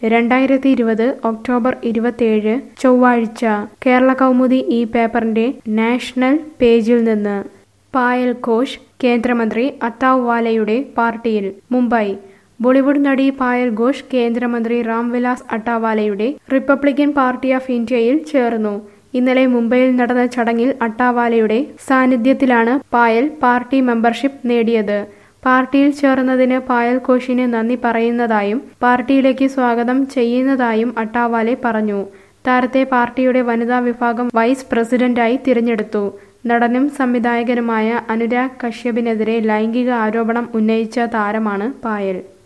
രണ്ടായിരത്തി ഇരുപത് ഒക്ടോബർ ഇരുപത്തിയേഴ് ചൊവ്വാഴ്ച കേരള കൗമുദി ഈ പേപ്പറിന്റെ നാഷണൽ പേജിൽ നിന്ന് പായൽ ഘോഷ് കേന്ദ്രമന്ത്രി അത്താവ് വാലയുടെ പാർട്ടിയിൽ മുംബൈ ബോളിവുഡ് നടി പായൽ ഘോഷ് കേന്ദ്രമന്ത്രി രാംവിലാസ് അട്ടാവാലയുടെ റിപ്പബ്ലിക്കൻ പാർട്ടി ഓഫ് ഇന്ത്യയിൽ ചേർന്നു ഇന്നലെ മുംബൈയിൽ നടന്ന ചടങ്ങിൽ അട്ടാവാലയുടെ സാന്നിധ്യത്തിലാണ് പായൽ പാർട്ടി മെമ്പർഷിപ്പ് നേടിയത് പാർട്ടിയിൽ ചേർന്നതിന് പായൽ ഘോഷിന് നന്ദി പറയുന്നതായും പാർട്ടിയിലേക്ക് സ്വാഗതം ചെയ്യുന്നതായും അട്ടാവാലെ പറഞ്ഞു താരത്തെ പാർട്ടിയുടെ വനിതാ വിഭാഗം വൈസ് പ്രസിഡന്റായി തിരഞ്ഞെടുത്തു നടനും സംവിധായകനുമായ അനുരാഗ് കശ്യപിനെതിരെ ലൈംഗിക ആരോപണം ഉന്നയിച്ച താരമാണ് പായൽ